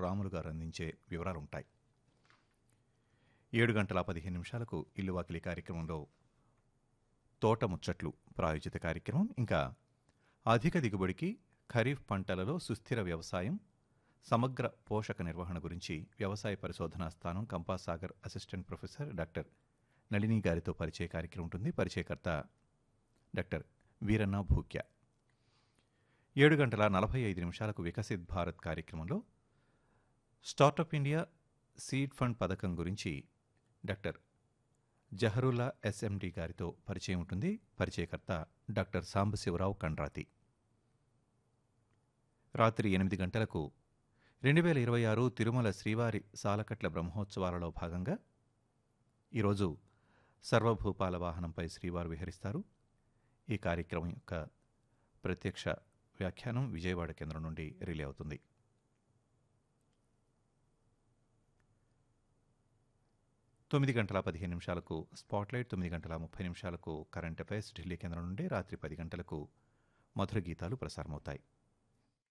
రాములు గారు అందించే వివరాలుంటాయి ఏడు గంటల పదిహేను నిమిషాలకు ఇల్లు వాకిలి కార్యక్రమంలో తోట ముచ్చట్లు ప్రాయోజిత కార్యక్రమం ఇంకా అధిక దిగుబడికి ఖరీఫ్ పంటలలో సుస్థిర వ్యవసాయం సమగ్ర పోషక నిర్వహణ గురించి వ్యవసాయ పరిశోధనా స్థానం Kampasagar assistant professor doctor Nalini గారితో పరిచయ కార్యక్రమం ఉంటుంది పరిచయకర్త డాక్టర్ వీరన్న భూక్య ఏడు గంటల నలభై ఐదు నిమిషాలకు వికసిత్ భారత్ కార్యక్రమంలో స్టార్టప్ ఇండియా సీడ్ ఫండ్ పథకం గురించి డాక్టర్ జహరుల్లా ఎస్ఎండి గారితో పరిచయం ఉంటుంది పరిచయకర్త డాక్టర్ సాంబశివరావు కండ్రాతి రాత్రి ఎనిమిది గంటలకు రెండు వేల ఇరవై ఆరు తిరుమల శ్రీవారి సాలకట్ల బ్రహ్మోత్సవాలలో భాగంగా ఈరోజు సర్వభూపాల వాహనంపై శ్రీవారు విహరిస్తారు ఈ కార్యక్రమం యొక్క ప్రత్యక్ష వ్యాఖ్యానం విజయవాడ కేంద్రం నుండి రిలే అవుతుంది తొమ్మిది గంటల పదిహేను నిమిషాలకు స్పాట్లైట్ తొమ్మిది గంటల ముప్పై నిమిషాలకు కరెంట్ అఫైర్స్ ఢిల్లీ కేంద్రం నుండి రాత్రి పది గంటలకు మధుర గీతాలు ప్రసారమవుతాయి